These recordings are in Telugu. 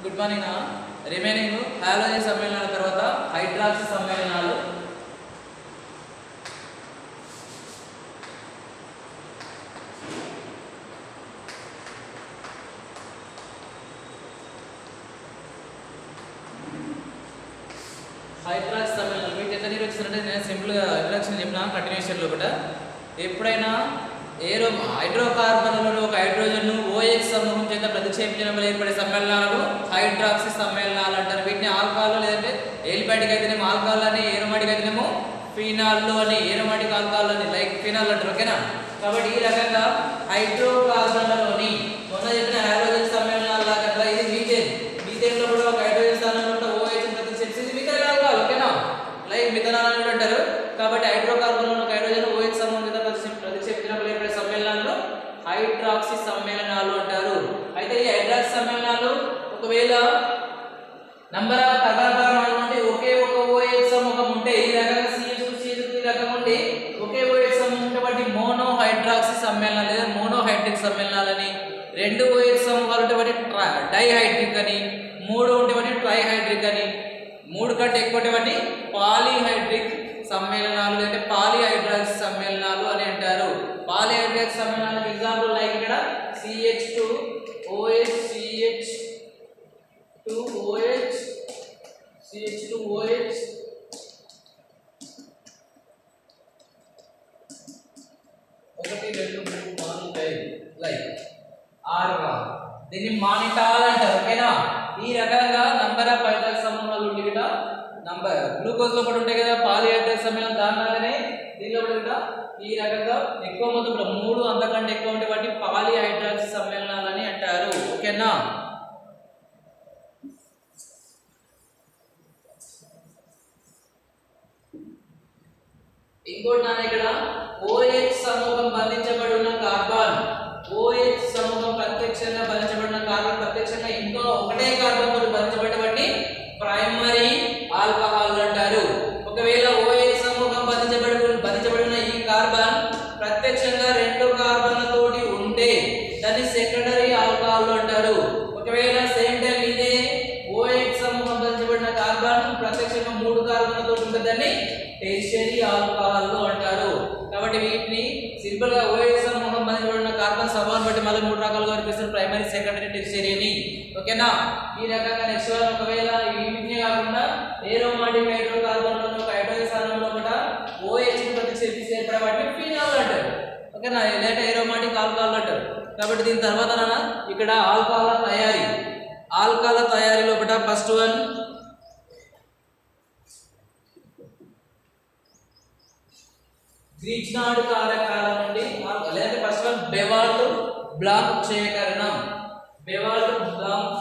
గుడ్ మార్నింగ్ రిమైనింగ్ హాలోజన్ సమ్మేళనాల తర్వాత హైడ్రాక్సీ సమ్మేళనాలు హైడ్రాక్సీ సమ్మేళనాలు మీకు ఎంత నీరు వచ్చిందంటే నేను సింపుల్గా ఇంట్రడక్షన్ చెప్పిన కంటిన్యూషన్ లోపల ఎప్పుడైనా ఏరో హైడ్రోకార్బన్లలో ఒక హైడ్రోజన్ ఓఎక్స్ సమూహం చేత ప్రతిక్షేపించడం వల్ల ఏర్పడే సమ్మేళనాలను హైడ్రాక్సీ సమ్మేళనాలు అంటారు వీటిని ఆల్కహాల్ లేదంటే ఏలిపాటికి అయితేనేమో ఆల్కహాల్ అని ఏరోమాటిక్ అయితేనేమో ఫినాల్లో అని ఏరోమాటిక్ ఆల్కహాల్ అని లైక్ ఫినాల్ అంటారు ఓకేనా కాబట్టి ఈ రకంగా హైడ్రోకార్బన్లలోని మొన్న చెప్పిన హైడ్రోజన్ సమ్మేళనాలు లాగా ఇది మీథేన్ మీథేన్ లో కూడా ఒక హైడ్రోజన్ స్థానంలో కూడా OH ని ప్రతిక్షేపిస్తుంది మిథైల్ ఆల్కహాల్ ఓకేనా లైక్ మిథనాల్ అని కూడా అంటారు కాబట్టి హైడ్రోకార్బన్ ఒక హైడ్రోజన్ OH సమూహం చేత ప్రతిక్షే- ప్రతిక్షేపించడం వల్ల ఏర్పడే సమ్మేళనాలను హైడ్రాక్సీ సమ్మేళనాలు అంటారు అయితే ఈ హైడ్రాక్సీ సమ్మేళనాలు ఒకవేళ నంబర్ ఆఫ్ పరమాణువులు ఉంటే ఒకే ఒక OH సమూహం ఉంటే ఈ రకంగా CH2 CH2 ఈ రకంగా ఉంటే ఒకే OH సమూహం ఉంటే వాటి మోనో హైడ్రాక్సీ సమ్మేళనాలు లేదా మోనో హైడ్రిక్ సమ్మేళనాలని రెండు OH సమూహాలు ఉంటే వాటి డైహైడ్రిక్ అని మూడు ఉంటే వాటి ట్రైహైడ్రిక్ అని మూడు కంటే ఎక్కువ ఉంటే వాటి పాలీహైడ్రిక్ సమ్మేళనాలు అంటే పాలీహైడ్రాక్సీ సమ్మేళనాలు అని అంటారు పాలీహైడ్రాక్సీ సమ్మేళనాలకు ఎగ్జాంపుల్ లైక్ ఇక్కడ CH2 OH CH two OH CH two OH ఒకటి రెండు మూడు నాలుగు ఐదు లైక్ ఆరు దీన్ని మానిటాల్ అంటారు ఓకేనా ఈ రకంగా నంబర్ ఆఫ్ హైడ్రాక్స్ సమూహాలు ఉండి కూడా నంబర్ గ్లూకోజ్ లో కూడా ఉంటాయి కదా పాలిహైడ్రాక్స్ సమ్మేళనం దానిలాగానే దీనిలో కూడా కూడా ఈ రకంగా ఎక్కువ మొత్తంలో మూడు అంతకంటే ఎక్కువ ఉంటే వాటి పాలిహైడ్రాక్స్ సమ్మేళనాలని అంటారు ఓకేనా ఇంకోటి నా ఇక్కడ OH సమూహం బంధించబడి ఉన్న కార్బన్ OH సమూహం ప్రత్యక్షంగా బంధించబడిన కార్బన్ ప్రత్యక్షంగా ఇంకో ఒకటే కార్బన్ తో బంధించబడినటువంటి ప్రైమరీ ఆల్కహాల్ అంటారు ఒకవేళ OH సమూహం బంధించబడి బంధించబడిన ఈ కార్బన్ ప్రత్యక్షంగా రెండు కార్బన్లతోటి ఉంటే దాన్ని సెకండరీ ఆల్కహాల్ అంటారు ఒకవేళ సేమ్ టైం ఇదే OH సమూహం బంధించబడిన కార్బన్ ప్రత్యక్షంగా మూడు కార్బన్లతో ఉంటే దాన్ని టెర్షియరీ ఆల్కహాల్ అంటారు కాబట్టి వీటిని సింపుల్ గా OH సమూహం బంధించబడిన కార్బన్ స్వభావం బట్టి మళ్ళీ మూడు రకాలుగా కనిపిస్తుంది ప్రైమరీ సెకండరీ టెర్షియరీ అని ఓకేనా ఈ రకంగా నెక్స్ట్ వన్ ఒకవేళ వీటిని కాకుండా ఏరోమాటిక్ హైడ్రోకార్బన్ ఒక హైడ్రోజన్ స్థానంలో కూడా OH ని ప్రతిక్షేపిస్తే ఏర్పడే వాటిని ఫినాల్ అంటారు ఓకేనా లేట ఏరోమాటిక్ ఆల్కహాల్ అంటారు కాబట్టి దీని తర్వాత నాన్న ఇక్కడ ఆల్కహాల్ తయారీ ఆల్కహాల్ తయారీ లోపల ఫస్ట్ వన్ గ్రీచ్నాడు కారకాల నుండి లేదంటే ఫస్ట్ వన్ బెవాల్ట్ బ్లాక్ సేకరణం బెవాల్ట్ బ్లాక్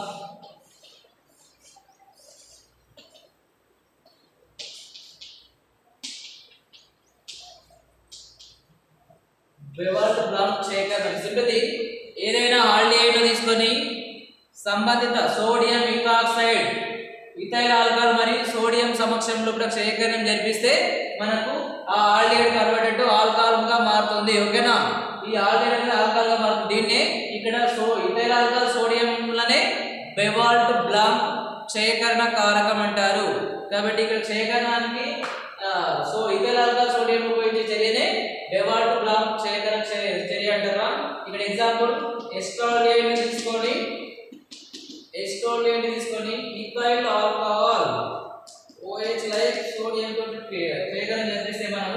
బెవాల్ట్ బ్లాక్ సేకరణం సింపతి ఏదైనా ఆల్డిహైడ్ తీసుకొని సంబంధిత సోడియం ఇథాక్సైడ్ ఇథైల్ ఆల్కహాల్ మరియు సోడియం సమక్షంలో కూడా సేకరణం జరిపిస్తే మనకు ఆ ఆల్డిహైడ్ కన్వర్టెడ్ టు ఆల్కహాల్ గా మారుతుంది ఓకేనా ఈ ఆల్డిహైడ్ అనేది ఆల్కహాల్ గా మారుతుంది దీన్నే ఇక్కడ సో ఇథైల్ ఆల్కహాల్ సోడియంలనే బెవాల్ట్ బ్లాక్ క్షయకరణ కారకం అంటారు కాబట్టి ఇక్కడ క్షయకరణానికి ఆ, సో ఇథైల్ ఆల్కహాల్ సోడియం ఉపయోగించే చర్యనే బెవాల్ట్ బ్లాక్ క్షయకరణ చర్య చర్య అంటారా ఇక్కడ ఎగ్జాంపుల్ ఎస్ట్రాలియన్ తీసుకోండి ఎస్టోలియన్ తీసుకొని ethyl alcohol OH like sodium తో వేగన నిర్మిస్తే మనము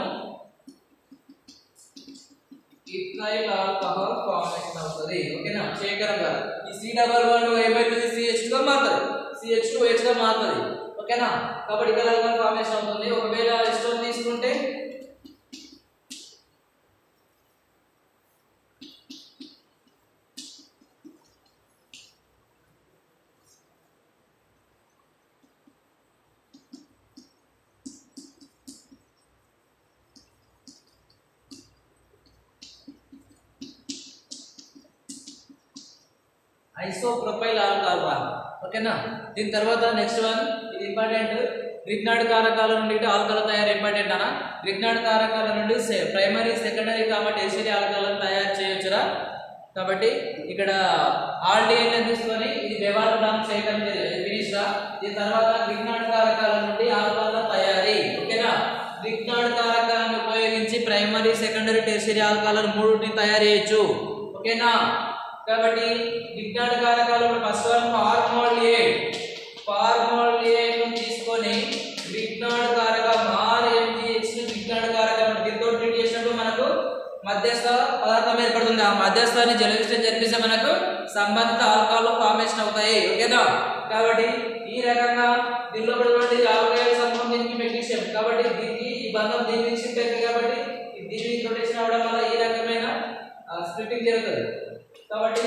ఇథైల్ ఆల్కహాల్ ఫార్మేషన్ అవుతుంది ఓకేనా శేఖరంగా ఈ సి డబల్ వన్ ఏమైతుంది సిహెచ్ గా మారుతుంది సిహెచ్ టూ హెచ్ గా మారుతుంది ఓకేనా కాబట్టి ఇథైల్ ఆల్కహాల్ ఫార్మేషన్ అవుతుంది ఒకవేళ ఎస్టోన్ తీసుకుంటే ఐసోప్రొపైల్ ఆల్కహాల్ ఓకేనా దీని తర్వాత నెక్స్ట్ వన్ ఇది ఇంపార్టెంట్ గ్రిగ్నాడ్ కారకాల నుండి ఇటు ఆల్కహాల్ తయారు ఇంపార్టెంట్ అన్న గ్రిగ్నాడ్ కారకాల నుండి ప్రైమరీ సెకండరీ కాబట్టి టెర్షియరీ ఆల్కహాలను తయారు చేయొచ్చురా కాబట్టి ఇక్కడ ఆల్ డిఎన్ఏ తీసుకొని ఇది వ్యవహారం చేయడం ఫినిష్ రా దీని తర్వాత విజ్ఞాన కారకాల నుండి ఆల్కహాల్ తయారీ ఓకేనా విజ్ఞాన కారకాలను ఉపయోగించి ప్రైమరీ సెకండరీ టెర్షరీ ఆల్కహాల్ మూడుని తయారు చేయొచ్చు ఓకేనా కాబట్టి విజ్ఞాన కారకాలు ఫస్ట్ వన్ ఫార్మాలియేట్ ఫార్మాలియేట్ తీసుకొని విజ్ఞాన కారకం ఆర్ఎంజిఎక్స్ ని విజ్ఞాన కారకం దీంతో ట్రీట్ చేసినప్పుడు మనకు మధ్యస్థ పదార్థం ఏర్పడుతుంది ఆ మధ్యస్థాన్ని జలవిష్టం జరిపిస్తే మనకు సంబంధిత ఆల్కహాల్ ఫార్మేషన్ అవుతాయి ఓకేనా కాబట్టి ఈ రకంగా దీనిలో ఉన్నటువంటి ఆల్కహాల్ సంబంధించి మెగ్నీషియం కాబట్టి దీనికి ఈ బంధం దీని నుంచి ఉంటుంది కాబట్టి ఈ దీని రొటేషన్ అవడం వల్ల ఈ రకమైన స్ప్లిట్టింగ్ జరుగుతుంది కాబట్టి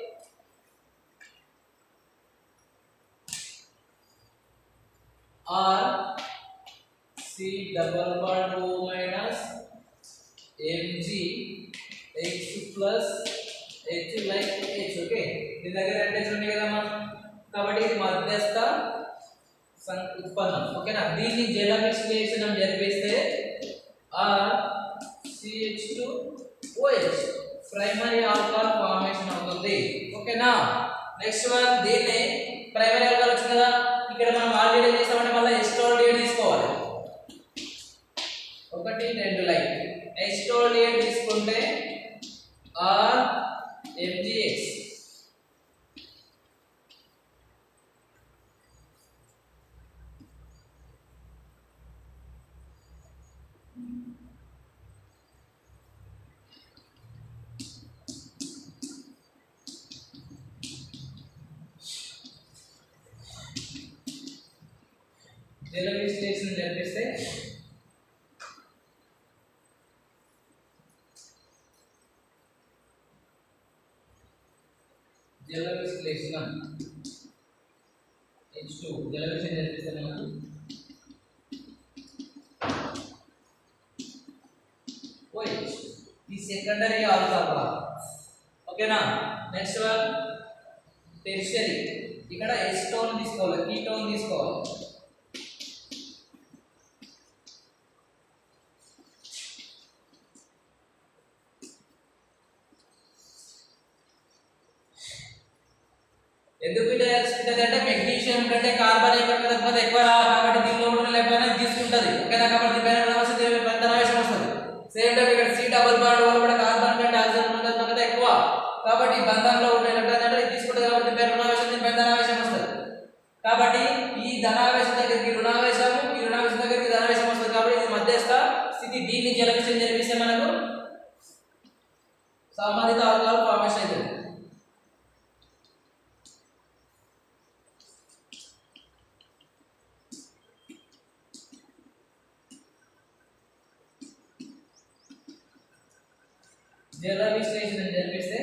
R C double bond O minus mg x plus h like h okay దీని దగ్గర అడ్రస్ ఉంది కదమ్మా కాబట్టి ఇది మధ్యస్థ సం- ఉత్పన్నం ఓకేనా దీన్ని జల విశ్లేషణం జరిపిస్తే R CH two OH primary alcohol formation అవుతుంది ఓకేనా నెక్స్ట్ వన్ దీన్ని ప్రైమరీ ఆల్కహాల్ వచ్చింది కదా ఇక్కడ మనం ఆల్రెడీ చేసామంటే మళ్ళీ ఎస్టోల్డేట్ తీసుకోవాలి ఒకటి రెండు లైన్ ఎస్టోలియన్ తీసుకుంటే ఆర్ ఎంజిఎక్స్ జల విశ్లేషణ జరిపిస్తే జల విశ్లేషణ హెచ్ టూ జల విశ్లేషణ జరిపిస్తే మనకు ఓహెచ్ ఈ సెకండరీ ఆల్కహాల్ ఓకేనా నెక్స్ట్ వన్ టెర్షరీ ఇక్కడ ఎస్టోన్ తీసుకోవాలి కీటోన్ తీసుకోవాలి ఎందుకు ఇది తెలుస్తుంది అంటే మెగ్నీషియం కంటే కార్బన్ ఏమైనా ఎక్కువ రావాలి కాబట్టి దీనిలో ఉన్న లేకపోయినా తీసుకుంటది ఓకేనా కాబట్టి దీనిపైన వస్తుంది పెద్ద నవేశం వస్తుంది సేమ్ టైం ఇక్కడ సి డబుల్ బాండ్ వల్ల కూడా కార్బన్ కంటే ఆక్సిజన్ ఉంటుంది కదా ఎక్కువ కాబట్టి ఈ బంధంలో ఉన్న ఎలక్ట్రాన్ అంటే ఇది తీసుకుంటుంది కాబట్టి దీనిపైన రుణావేశం దీనిపైన ధనావేశం వస్తుంది కాబట్టి ఈ ధనావేశం దగ్గరికి రుణావేశం ఈ రుణావేశం దగ్గరికి ధనావేశం వస్తుంది కాబట్టి ఇది మధ్యస్థ స్థితి దీన్ని జలవిషయం జరిపిస్తే మనకు సంబంధిత ఆల్కహాల్ ఫార్మేషన్ అవుతుంది జల విశ్లేషణ జరిపిస్తే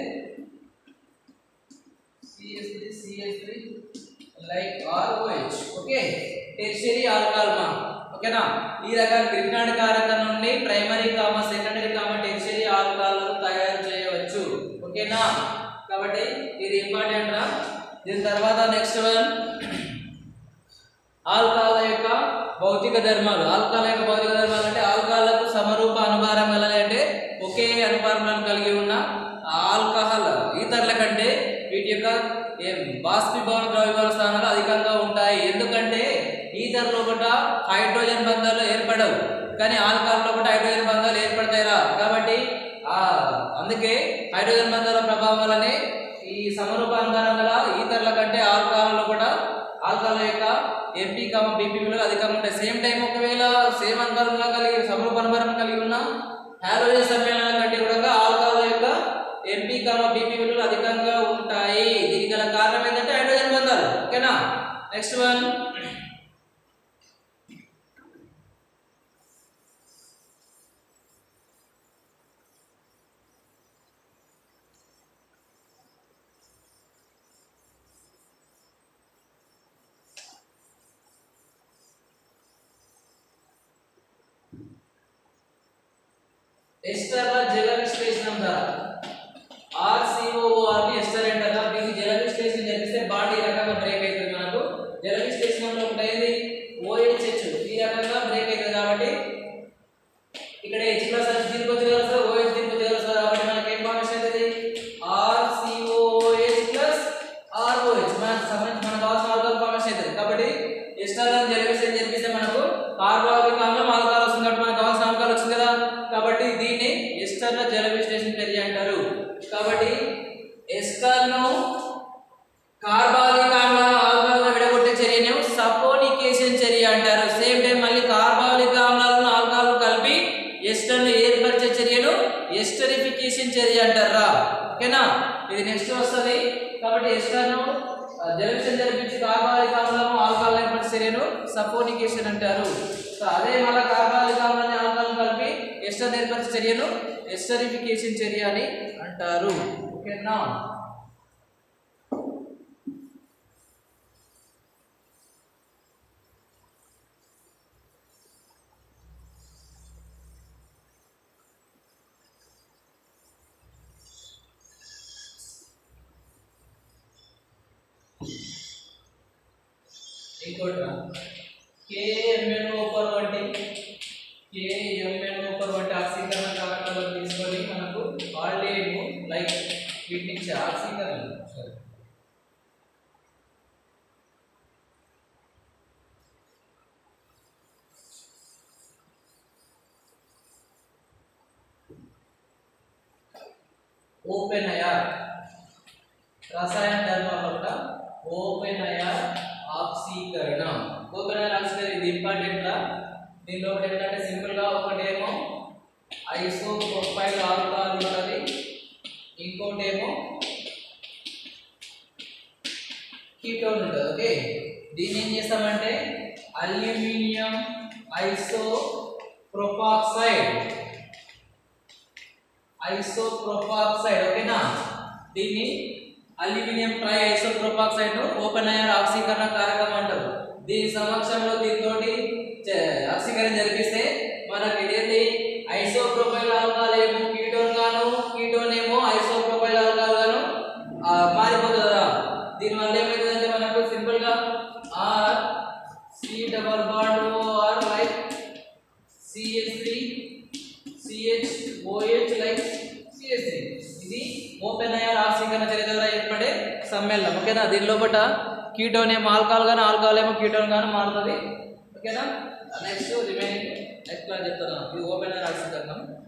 సిఎస్3 సిఎస్3 like ROH okay tertiary alcohol మా ఓకేనా ఈ రకాల విజ్ఞాన కారకం నుండి primary comma secondary comma tertiary alcohol తయారు చేయవచ్చు ఓకేనా కాబట్టి ఇది ఇంపార్టెంట్ రా దీని తర్వాత నెక్స్ట్ వన్ ఆల్కహాల్ యొక్క భౌతిక ధర్మాలు ఆల్కహాల్ యొక్క భౌతిక ధర్మాలు అంటే ఆల్కహాల్కు సమరూప అనుభారం కలది అంటే ఒకే అనుభారాలను కలిగి ఉన్న ఆల్కహాల్ ఈతర్ల కంటే వీటి యొక్క ఏం బాష్పీభవన ద్రవ్యభవన స్థానాలు అధికంగా ఉంటాయి ఎందుకంటే ఈథర్ లోపల హైడ్రోజన్ బంధాలు ఏర్పడవు కానీ ఆల్కహాల్ లోపల హైడ్రోజన్ బంధాలు ఏర్పడతాయిరా కాబట్టి ఆ అందుకే హైడ్రోజన్ బంధాల ప్రభావం వల్లనే ఈ సమరూప అనుభారం గల ఈతర్ల కంటే ఆల్కహాల్ లోపల ఆల్కహాల్ యొక్క ఎంపీ కామ బీపీ విలువలు అధికంగా ఉంటాయి సేమ్ టైం ఒకవేళ సేమ్ అనుభవంగా కలిగి సమరూప అనుభవం కలిగి ఉన్న హాలోజన్ సమ్మేళనాల కంటే కూడా ఆల్కహాల్ యొక్క ఎంపీ కామ బీపీ విలువలు అధికంగా ఉంటాయి దీనికి గల కారణం ఏంటంటే హైడ్రోజన్ బంధాలు ఓకేనా నెక్స్ట్ వన్ ఎస్టర్ల జల విశ్లేషణం ద్వారా ఆర్సిఓఆర్ ని ఎస్టర్ అంటారా దీనికి జల విశ్లేషణ జరిపిస్తే బాడీ ఈ రకంగా బ్రేక్ అవుతుంది మనకు జల విశ్లేషణలో ఒకటి అయింది ఓహెచ్హెచ్ ఈ రకంగా బ్రేక్ అవుతుంది కాబట్టి ఇక్కడ హెచ్ ప్లస్ హెచ్ దీనికి వచ్చి కలుస్తుంది ఓహెచ్ దీనికి వచ్చి కలుస్తుంది కాబట్టి మనకి ఏం ఫార్మేషన్ అవుతుంది ఆర్ ఎస్టర్ను కార్బాలిక్ ఆమ్లాలను ఆల్కహాల్గా విడగొట్టే చర్యను సపోనికేషన్ చర్య అంటారు సేమ్ టైం మళ్ళీ కార్బాలిక్ ఆమ్లాలను ఆల్కహాల్ కలిపి ఎస్టర్ను ఏర్పరిచే చర్యను ఎస్టరిఫికేషన్ చర్య అంటారా ఓకేనా ఇది నెక్స్ట్ వస్తుంది కాబట్టి ఎస్టర్ను జలవిషన్ జరిపించి కార్బాలిక్ ఆమ్లాలను ఆల్కహాల్ ఏర్పరిచే చర్యను సపోనికేషన్ అంటారు సో అదే మళ్ళీ కార్బాలిక్ ఆమ్లాన్ని ఆల్కహాల్ కలిపి ఎస్టర్ ఏర్పరిచే చర్యను ఎస్టరిఫికేషన్ చర్య అని అంటారు ఓకేనా ఇంకోటి కేఎంఎన్ ఊపర్ వంటి కేఎంఎన్ ఊపర్ వంటి ఆక్సీకరణ కారకాలను తీసుకొని మనకు ఆల్డేను లైక్ వీటిని ఇచ్చే ఆక్సీకరణ సరే ఓపెన్ అయ్యార్ రసాయన ధర్మాల్లో కూడా ఓపెన్ అయ్యార్ ఆక్సీకరణ ఓపెన్ అయ్యార్ ఆక్సీకరణ ఇది ఇంపార్టెంట్ లా దీనిలో ఒకటి ఏంటంటే సింపుల్ గా ఒకటేమో ఐసో ప్రొఫైల్ ఆల్కహాల్ ఉంటుంది ఇంకోటి ఏమో కీటోన్ ఉంటుంది ఓకే దీన్ని ఏం చేస్తామంటే అల్యూమినియం ఐసో ప్రొపాక్సైడ్ ఐసోప్రోపాక్సైడ్ ఓకేనా దీన్ని అల్యూమినియం ట్రై ఐసోప్రోపాక్సైడ్ ను ఓపెన్ అయ్యార్ ఆక్సీకరణ కారకం అంటారు దీని సమక్షంలో దీంతోటి చ- ఆక్సీకరణ జరిపిస్తే మనకి ఇదేంటి ఐసోప్రొపైల్ ఆల్కహాల్ ఏమో కీటోన్ గాను కీటోన్ ఏమో ఐసోప్రొపైల్ ఆల్కహాల్ గాను ఆ, మారిపోతుందా దీని వల్ల ఏమవుతుందంటే మనకు సింపుల్ గా R C double bond R like CS three CH OH like CS three ఇది ఓపెన్ అయ్యార్ ఆక్సీకరణ చర్య ద్వారా ఏర్పడే సమ్మేళనం ఓకేనా దీని లోపల కీటోన్ ఏమో ఆల్కహాల్ గాను ఆల్కహాల్ ఏమో కీటోన్ గాను మారుతుంది ఓకేనా నెక్స్ట్ రిమైనింగ్ నెక్స్ట్ క్లాస్ చెప్తాను ఇది ఓపెన్ అయ్యార్ ఆక్సీకరణం